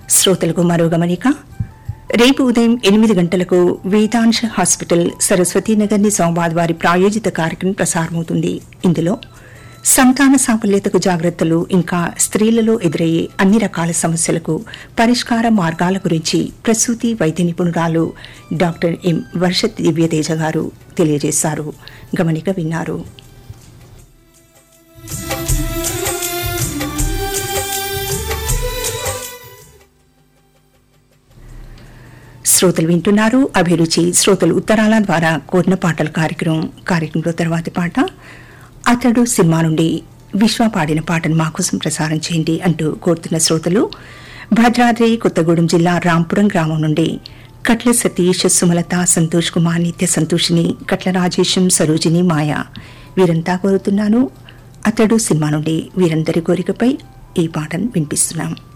శ్రోతలకు మరో గమనిక రేపు ఉదయం ఎనిమిది గంటలకు వేదాంశ హాస్పిటల్ సరస్వతీనగర్ నిజామాబాద్ వారి ప్రాయోజిత కార్యక్రమం ప్రసారమవుతుంది ఇందులో సంతాన సాఫల్యతకు జాగ్రత్తలు ఇంకా స్త్రీలలో ఎదురయ్యే అన్ని రకాల సమస్యలకు పరిష్కార మార్గాల గురించి ప్రసూతి వైద్య నిపుణురాలు డాక్టర్ ఎం వర్షత్ దివ్యతేజ గారు తెలియజేశారు గమనిక విన్నారు శ్రోతలు వింటున్నారు అభిరుచి శ్రోతలు ఉత్తరాల ద్వారా కోరిన పాటల కార్యక్రమం కార్యక్రమంలో తర్వాతి పాట అతడు సినిమా నుండి విశ్వ పాడిన పాటను మా కోసం ప్రసారం చేయండి అంటూ కోరుతున్న శ్రోతలు భద్రాద్రి కొత్తగూడెం జిల్లా రాంపురం గ్రామం నుండి కట్ల సతీష్ సుమలత సంతోష్ కుమార్ నిత్య సంతోషిని కట్ల రాజేశం సరోజిని మాయ వీరంతా కోరుతున్నాను అతడు సినిమా నుండి వీరందరి కోరికపై ఈ పాటను వినిపిస్తున్నాం